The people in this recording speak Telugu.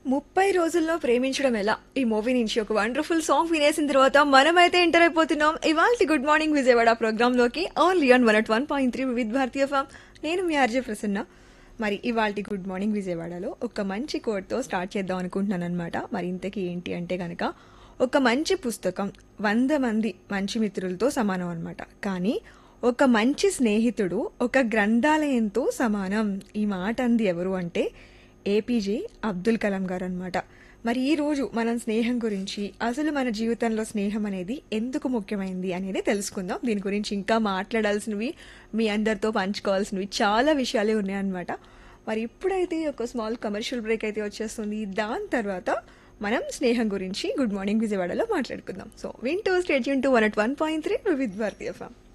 ముప్పై రోజుల్లో ప్రేమించడం ఎలా ఈ మూవీ నుంచి ఒక వండర్ఫుల్ సాంగ్ వినేసిన తర్వాత మనమైతే ఎంటర్ అయిపోతున్నాం ఇవాళ గుడ్ మార్నింగ్ విజయవాడ ప్రోగ్రామ్ లోకి only on one at one point three with Bharatiya farm నేను మీ ఆర్జే ప్రసన్న మరి ఇవాళ గుడ్ మార్నింగ్ విజయవాడలో ఒక మంచి కోడ్తో స్టార్ట్ చేద్దాం అనుకుంటున్నాను అనమాట మరి ఇంతకీ ఏంటి అంటే కనుక ఒక మంచి పుస్తకం వంద మంది మంచి మిత్రులతో సమానం అనమాట కానీ ఒక మంచి స్నేహితుడు ఒక గ్రంథాలయంతో సమానం ఈ మాట అంది ఎవరు అంటే ఏపీజే అబ్దుల్ కలాం గారు అనమాట మరి ఈ రోజు మనం స్నేహం గురించి అసలు మన జీవితంలో స్నేహం అనేది ఎందుకు ముఖ్యమైంది అనేది తెలుసుకుందాం దీని గురించి ఇంకా మాట్లాడాల్సినవి మీ అందరితో పంచుకోవాల్సినవి చాలా విషయాలే ఉన్నాయన్నమాట మరి ఇప్పుడైతే ఒక స్మాల్ కమర్షియల్ బ్రేక్ అయితే వచ్చేస్తుంది దాని తర్వాత మనం స్నేహం గురించి గుడ్ మార్నింగ్ విజయవాడలో మాట్లాడుకుందాం సో వింటూ state to one at one point three with Bharatiya form